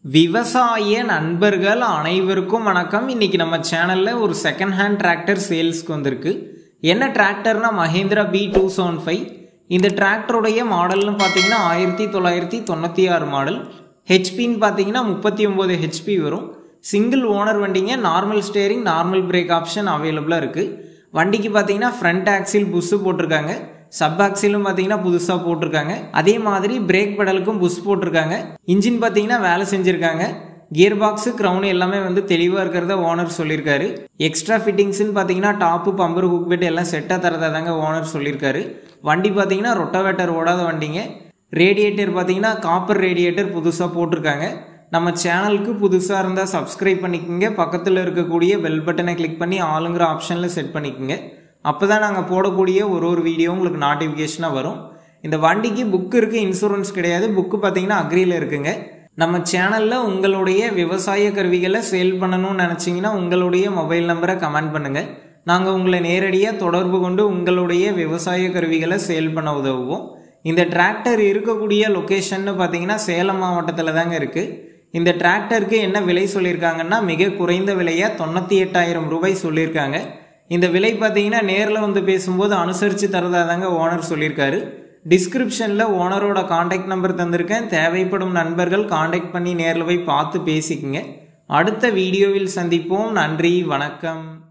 விவசாய நண்பர்கள் அனைவருக்கும் வணக்கம் இன்னைக்கு நம்ம சேனல்ல ஒரு செகண்ட் ஹேண்ட் டிராக்டர் சேல்ஸ்க்கு வந்திருக்கு என்ன டிராக்டர்னா Mahindra B two seven five இந்த டிராக்டருடைய மாடல்னு பார்த்தீங்கன்னா ஆயிரத்தி தொள்ளாயிரத்தி தொண்ணூற்றி ஆறு மாடல் ஹெச்பின்னு பார்த்தீங்கன்னா முப்பத்தி ஒம்பது ஹெச்பி வரும் சிங்கிள் ஓனர் வண்டிங்க normal steering normal brake option அவைலபிளாக இருக்குது வண்டிக்கு பார்த்தீங்கன்னா ஃப்ரண்ட் ஆக்சில் புஷ்ஷு போட்டிருக்காங்க சப் ஆக்சிலும் பார்த்தீங்கன்னா புதுசாக போட்டிருக்காங்க அதே மாதிரி பிரேக் பெடலுக்கும் புஷ் போட்டிருக்காங்க இன்ஜின் பார்த்தீங்கன்னா வேலை செஞ்சுருக்காங்க கியர் பாக்ஸு க்ரௌன் எல்லாமே வந்து தெளிவாக இருக்கிறத ஓனர் சொல்லியிருக்காரு எக்ஸ்ட்ரா ஃபிட்டிங்ஸ்னு பார்த்தீங்கன்னா டாப்பு பம்பர் ஹுக் பெட் எல்லாம் செட்டாக தரதா தாங்க ஓனர் சொல்லியிருக்காரு வண்டி பார்த்தீங்கன்னா ரொட்டவேட்டர் ஓடாத வண்டிங்க ரேடியேட்டர் பார்த்தீங்கன்னா காப்பர் ரேடியேட்டர் புதுசாக போட்டிருக்காங்க நம்ம சேனலுக்கு புதுசாக இருந்தால் சப்ஸ்கிரைப் பண்ணிக்கோங்க பக்கத்தில் இருக்கக்கூடிய பெல் பட்டனை கிளிக் பண்ணி ஆளுங்கிற ஆப்ஷனில் செட் பண்ணிக்கோங்க அப்போ தான் நாங்கள் போடக்கூடிய ஒரு ஒரு வீடியோ உங்களுக்கு நோட்டிஃபிகேஷனாக வரும் இந்த வண்டிக்கு புக்கு இருக்குது இன்சூரன்ஸ் கிடையாது புக்கு பார்த்தீங்கன்னா அக்ரியில் இருக்குங்க நம்ம சேனலில் உங்களுடைய விவசாய கருவிகளை சேல் பண்ணணும்னு நினச்சிங்கன்னா உங்களுடைய மொபைல் நம்பரை கமெண்ட் பண்ணுங்கள் நாங்கள் உங்களை நேரடியாக தொடர்பு கொண்டு உங்களுடைய விவசாய கருவிகளை சேல் பண்ண உதவுவோம் இந்த டிராக்டர் இருக்கக்கூடிய லொக்கேஷன்னு பார்த்தீங்கன்னா சேலம் மாவட்டத்தில் தாங்க இருக்குது இந்த டிராக்டருக்கு என்ன விலை சொல்லியிருக்காங்கன்னா மிக குறைந்த விலையாக தொண்ணூற்றி எட்டாயிரம் ரூபாய் சொல்லியிருக்காங்க இந்த விலை பார்த்தீங்கன்னா நேரில் வந்து பேசும்போது அனுசரித்து தரதா தாங்க ஓனர் சொல்லியிருக்காரு டிஸ்கிரிப்ஷனில் ஓனரோட காண்டாக்ட் நம்பர் தந்திருக்கேன் தேவைப்படும் நண்பர்கள் காண்டாக்ட் பண்ணி நேரில் போய் பார்த்து பேசிக்கங்க அடுத்த வீடியோவில் சந்திப்போம் நன்றி வணக்கம்